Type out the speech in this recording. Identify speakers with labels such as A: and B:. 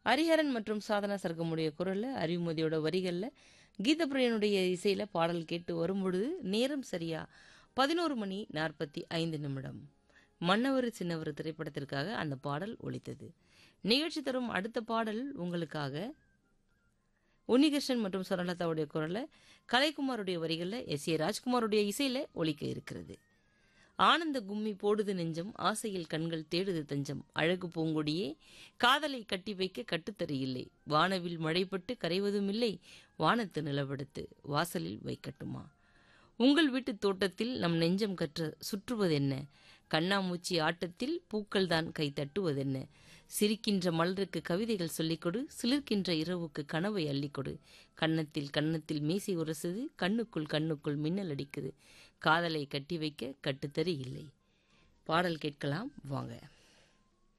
A: ஹரிஹரன் மற்றும் சாதனா சர்க்கமுடைய குரல்ல அறிவுமதியோட வரிகளில் கீதப்பிரியனுடைய இசையில பாடல் கேட்டு வரும்பொழுது நேரம் சரியா பதினோரு மணி நாற்பத்தி ஐந்து நிமிடம் மன்னவர் சின்னவர் திரைப்படத்திற்காக அந்த பாடல் ஒலித்தது நிகழ்ச்சி தரும் அடுத்த பாடல் உங்களுக்காக உன்னிகிருஷ்ணன் மற்றும் சுரலதாவுடைய குரல்ல கலைக்குமாருடைய வரிகளில் எஸ் ஏ ராஜ்குமாருடைய இசையில ஒலிக்க இருக்கிறது ஆனந்த கும்மி போடுது நெஞ்சம் ஆசையில் கண்கள் தேடுது தஞ்சம் அழகு பூங்கொடியே காதலை கட்டி வைக்க கட்டுத்தறி இல்லை வானவில் மழைப்பட்டு கரைவதும் இல்லை வானத்து நிலவெடுத்து வாசலில் வைக்கட்டுமா உங்கள் வீட்டு தோட்டத்தில் நம் நெஞ்சம் கற்ற சுற்றுவதென்ன கண்ணாமூச்சி ஆட்டத்தில் பூக்கள் தான் கை தட்டுவதென்ன சிரிக்கின்ற மலருக்கு கவிதைகள் சொல்லிக் கொடு சிலிர்க்கின்ற இரவுக்கு கனவை அள்ளிக்கொடு கன்னத்தில் கன்னத்தில் மீசை உரசுது கண்ணுக்குள் கண்ணுக்குள் மின்னல் அடிக்குது காதலை கட்டி வைக்க கட்டுத்தறி இல்லை பாடல் கேட்கலாம் வாங்க